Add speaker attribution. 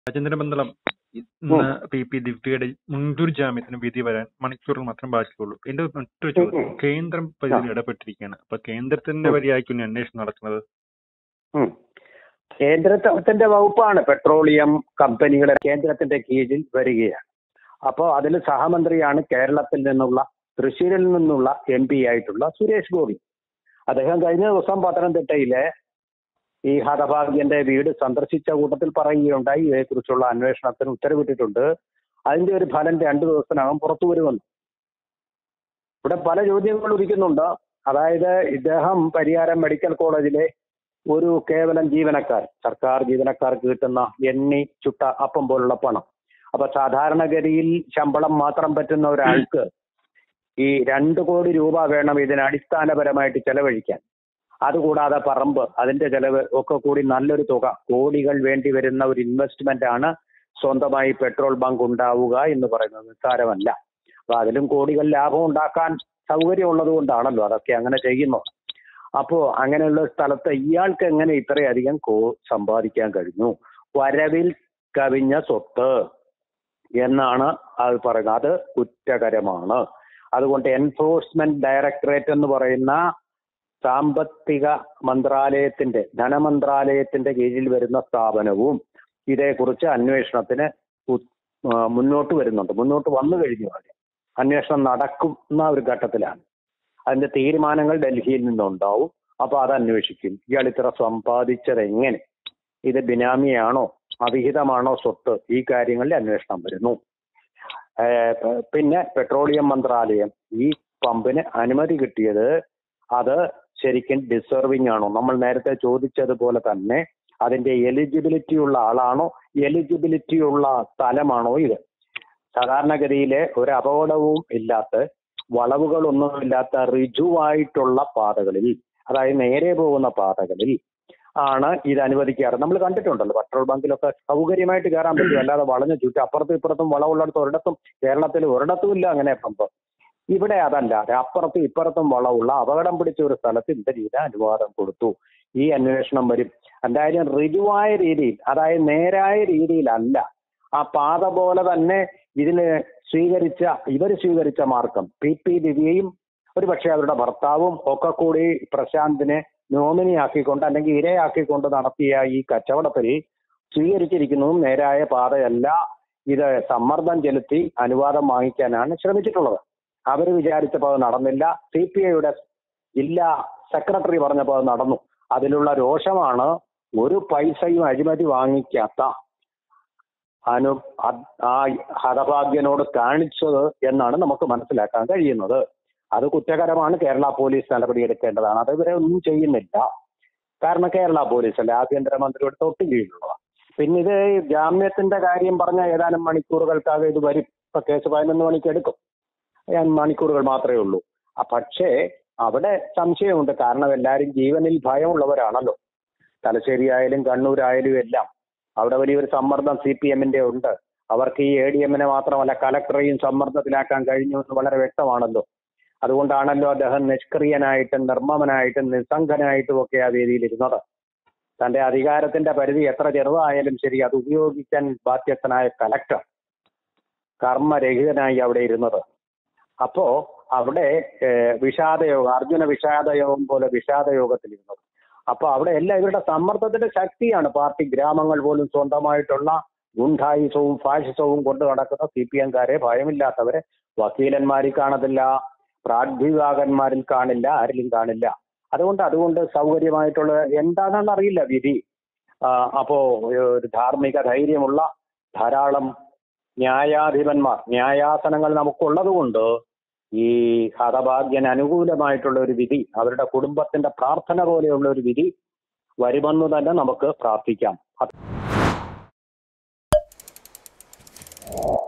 Speaker 1: രാജേന്ദ്ര ബന്ധളം ഇന്ന് P P ദിവ്യയുടെ മുൻകൂർ ജാമ്യത്തിന് വിധി വരാൻ മണിക്കൂറുകൾ മാത്രം ബാക്കിയുള്ളൂ എന്റെ മറ്റൊരു ചോദ്യം
Speaker 2: ഉം.
Speaker 1: കേന്ദ്രം പരിധിയിൽ ഇടപെട്ടിരിക്കുകയാണ് അപ്പൊ കേന്ദ്രത്തിന്റെ
Speaker 2: ഉം.
Speaker 1: വഴിയായിരിക്കും ഇനി അന്വേഷണം നടക്കുന്നത്
Speaker 2: ഉം. കേന്ദ്രത്തിന്റെ വകുപ്പാണ് പെട്രോളിയം കമ്പനികളെ കേന്ദ്രത്തിന്റെ കീഴിൽ വരികയാണ് അപ്പോൾ അതിൽ സഹമന്ത്രിയാണ് കേരളത്തിൽ നിന്നുള്ള തൃശ്ശൂരിൽ നിന്നുള്ള എം പി ആയിട്ടുള്ള സുരേഷ് ഗോപി അദ്ദേഹം കഴിഞ്ഞ ദിവസം പത്തനംതിട്ടയിലെ ഈ ഹതഭാഗ്യന്റെ വീട് സന്ദർശിച്ച കൂട്ടത്തിൽ പറയുകയുണ്ടായി ഇതേക്കുറിച്ചുള്ള അന്വേഷണത്തിന് ഉത്തരവിട്ടിട്ടുണ്ട് അതിന്റെ ഒരു ഫലം രണ്ടു ദിവസത്തിനകം പുറത്തു വരുമെന്ന് ഇവിടെ പല ചോദ്യങ്ങൾ ഉദിക്കുന്നുണ്ട് അതായത് ഇദ്ദേഹം പരിയാരം മെഡിക്കൽ കോളേജിലെ ഒരു കേവലം ജീവനക്കാർ സർക്കാർ ജീവനക്കാർക്ക് കിട്ടുന്ന എണ്ണി ചുട്ട അപ്പം പോലുള്ള പണം അപ്പൊ സാധാരണഗതിയിൽ ശമ്പളം മാത്രം പറ്റുന്ന ഒരാൾക്ക് ഈ രണ്ട് കോടി രൂപ വേണം ഇതിന് അടിസ്ഥാനപരമായിട്ട് ചെലവഴിക്കാൻ അതുകൂടാതെ പറമ്പ് അതിന്റെ ചെലവ് ഒക്കെ കൂടി നല്ലൊരു തുക കോടികൾ വേണ്ടി വരുന്ന ഒരു ഇൻവെസ്റ്റ്മെന്റ് ആണ് സ്വന്തമായി പെട്രോൾ ബങ്ക് ഉണ്ടാവുക എന്ന് പറയുന്നത് നിസ്സാരമല്ല അപ്പൊ അതിലും കോടികൾ ലാഭം ഉണ്ടാക്കാൻ സൗകര്യമുള്ളത് കൊണ്ടാണല്ലോ അതൊക്കെ അങ്ങനെ ചെയ്യുന്നത് അപ്പോ അങ്ങനെയുള്ള സ്ഥലത്ത് ഇയാൾക്ക് എങ്ങനെ ഇത്രയധികം കോ സമ്പാദിക്കാൻ കഴിഞ്ഞു വരവിൽ കവിഞ്ഞ സ്വത്ത് എന്നാണ് അത് പറയുന്നത് അത് കുറ്റകരമാണ് അതുകൊണ്ട് എൻഫോഴ്സ്മെന്റ് ഡയറക്ടറേറ്റ് എന്ന് പറയുന്ന സാമ്പത്തിക മന്ത്രാലയത്തിന്റെ ധനമന്ത്രാലയത്തിന്റെ കീഴിൽ വരുന്ന സ്ഥാപനവും ഇതേക്കുറിച്ച് അന്വേഷണത്തിന് ഉ- ആ, മുന്നോട്ട് വരുന്നുണ്ട് മുന്നോട്ട് വന്നു കഴിഞ്ഞു അവിടെ അന്വേഷണം നടക്കുന്ന ഒരു ഘട്ടത്തിലാണ് അതിന്റെ തീരുമാനങ്ങൾ ഡൽഹിയിൽ നിന്നുണ്ടാവും അപ്പൊ അത് അന്വേഷിക്കും ഇയാൾ ഇത്ര സമ്പാദിച്ചത് എങ്ങനെ ഇത് ബിനാമിയാണോ അവിഹിതമാണോ സ്വത്ത് ഈ കാര്യങ്ങളിൽ അന്വേഷണം വരുന്നു ഏഹ് പ- പിന്നെ പെട്രോളിയം മന്ത്രാലയം ഈ പമ്പിന് അനുമതി കിട്ടിയത് അത് ശരിക്കും ഡിസർവിംഗ് ആണോ നമ്മൾ നേരത്തെ ചോദിച്ചതുപോലെ തന്നെ അതിന്റെ എലിജിബിലിറ്റി ഉള്ള ആളാണോ എലിജിബിലിറ്റി ഉള്ള സ്ഥലമാണോ ഇത് സാധാരണഗതിയിലെ ഒരു അപകടവും ഇല്ലാത്ത വളവുകളൊന്നുമില്ലാത്ത ഋജുവായിട്ടുള്ള പാതകളിൽ അതായത് നേരെ പോകുന്ന പാതകളിൽ ആണ് ഇത് അനുവദിക്കാറ് നമ്മൾ കണ്ടിട്ടുണ്ടല്ലോ പെട്രോൾ ബങ്കിലൊക്കെ സൗകര്യമായിട്ട് കയറാൻ പറ്റും അല്ലാതെ വളഞ്ഞു ചുറ്റും അപ്പുറത്തും ഇപ്പുറത്തും വളവുള്ളിടത്ത് ഒരിടത്തും കേരളത്തിൽ ഒരിടത്തും ഇല്ല അങ്ങനെ പമ്പ് ഇവിടെ അതല്ല അപ്പുറത്തും ഇപ്പുറത്തും വളവുള്ള അപകടം പിടിച്ച ഒരു സ്ഥലത്ത് ഇന്ത്യ ചെയ്ത അനുവാദം കൊടുത്തു ഈ അന്വേഷണം വരും എന്തായാലും ഋജുവായ രീതിയിൽ അതായത് നേരായ രീതിയിലല്ല ആ പാത പോലെ തന്നെ ഇതിന് സ്വീകരിച്ച ഇവർ സ്വീകരിച്ച മാർഗം പി പി ദിവ്യയും ഒരു പക്ഷേ അവരുടെ ഭർത്താവും ഒക്കെ കൂടി പ്രശാന്തിനെ നോമിനി ആക്കിക്കൊണ്ട് അല്ലെങ്കിൽ ഇരയാക്കിക്കൊണ്ട് നടത്തിയ ഈ കച്ചവടത്തിൽ സ്വീകരിച്ചിരിക്കുന്നതും നേരായ പാതയല്ല ഇത് സമ്മർദ്ദം ചെലുത്തി അനുവാദം വാങ്ങിക്കാനാണ് ശ്രമിച്ചിട്ടുള്ളത് അവർ വിചാരിച്ചപ്പോൾ അത് നടന്നില്ല സി പി ഐയുടെ ജില്ലാ സെക്രട്ടറി പറഞ്ഞപ്പോൾ അത് നടന്നു അതിലുള്ള രോഷമാണ് ഒരു പൈസയും അഴിമതി വാങ്ങിക്കാത്ത അനു അത് ആ ഹതഭാഗ്യനോട് കാണിച്ചത് എന്നാണ് നമുക്ക് മനസ്സിലാക്കാൻ കഴിയുന്നത് അത് കുറ്റകരമാണ് കേരള പോലീസ് നടപടിയെടുക്കേണ്ടതാണ് അത് ഇവരെ ഒന്നും ചെയ്യുന്നില്ല കാരണം കേരള പോലീസ് അല്ല ആഭ്യന്തരമന്ത്രിയുടെ തൊട്ട് കീഴിലുള്ളതാണ് പിന്നെ ഇത് ജാമ്യത്തിന്റെ കാര്യം പറഞ്ഞ ഏതാനും മണിക്കൂറുകൾക്കകം ഇത് വരും ഇപ്പൊ കേസ് പതിനൊന്ന് മണിക്ക് എടുക്കും ഏ, മണിക്കൂറുകൾ മാത്രമേ ഉള്ളൂ ആ, പക്ഷേ അവിടെ സംശയമുണ്ട് കാരണം എല്ലാവരും ജീവനിൽ ഭയമുള്ളവരാണല്ലോ തലശ്ശേരി ആയാലും കണ്ണൂരായാലും എല്ലാം അവിടെ വലിയൊരു സമ്മർദ്ദം സി പി എമ്മിന്റെ ഉണ്ട് അവർക്ക് ഈ എ ഡി എമ്മിനെ മാത്രമല്ല കലക്ടറെയും സമ്മർദ്ദത്തിലാക്കാൻ കഴിഞ്ഞു എന്ന് വളരെ വ്യക്തമാണല്ലോ അതുകൊണ്ടാണല്ലോ അദ്ദേഹം നിഷ്ക്രിയനായിട്ടും നിർമ്മമനായിട്ടും നിസ്സംഗനായിട്ടും ഒക്കെ ആ വേദിയിൽ ഇരുന്നത് തന്റെ അധികാരത്തിന്റെ പരിധി എത്ര ചെറുതായാലും ശരി അത് ഉപയോഗിക്കാൻ ബാധ്യസ്ഥനായ കലക്ടർ കർമ്മരഹിതനായി അവിടെ ഇരുന്നത് അപ്പോ അവിടെ ഏഹ്, വിഷാദയോഗം അർജുന വിഷാദയോഗം പോലെ വിഷാദയോഗത്തിലിരുന്നത് അപ്പൊ അവിടെ എല്ലാം ഇവരുടെ സമ്മർദ്ദത്തിന്റെ ശക്തിയാണ് പാർട്ടി ഗ്രാമങ്ങൾ പോലും സ്വന്തമായിട്ടുള്ള ഗുണ്ടായുസവും ഫാഷിസവും കൊണ്ട് നടക്കുന്ന സി പി എംകാരെ ഭയമില്ലാത്തവരെ വക്കീലന്മാരിൽ കാണത്തില്ല പ്രാഡ്വിഭാഗന്മാരിൽ കാണില്ല ആരിലും കാണില്ല അതുകൊണ്ട് അതുകൊണ്ട് സൗകര്യമായിട്ടുള്ള എന്താണെന്ന് അറിയില്ല വിധി ആ, അപ്പോ ഒരു ധാർമ്മിക ധൈര്യമുള്ള ധാരാളം ന്യായാധിപന്മാർ ന്യായാസനങ്ങൾ നമുക്കുള്ളത് കൊണ്ട് ഈ ഹതഭാഗ്യന് അനുകൂലമായിട്ടുള്ള ഒരു വിധി അവരുടെ കുടുംബത്തിന്റെ പ്രാർത്ഥന പോലെയുള്ള ഒരു വിധി വരുമെന്ന് തന്നെ നമുക്ക് പ്രാർത്ഥിക്കാം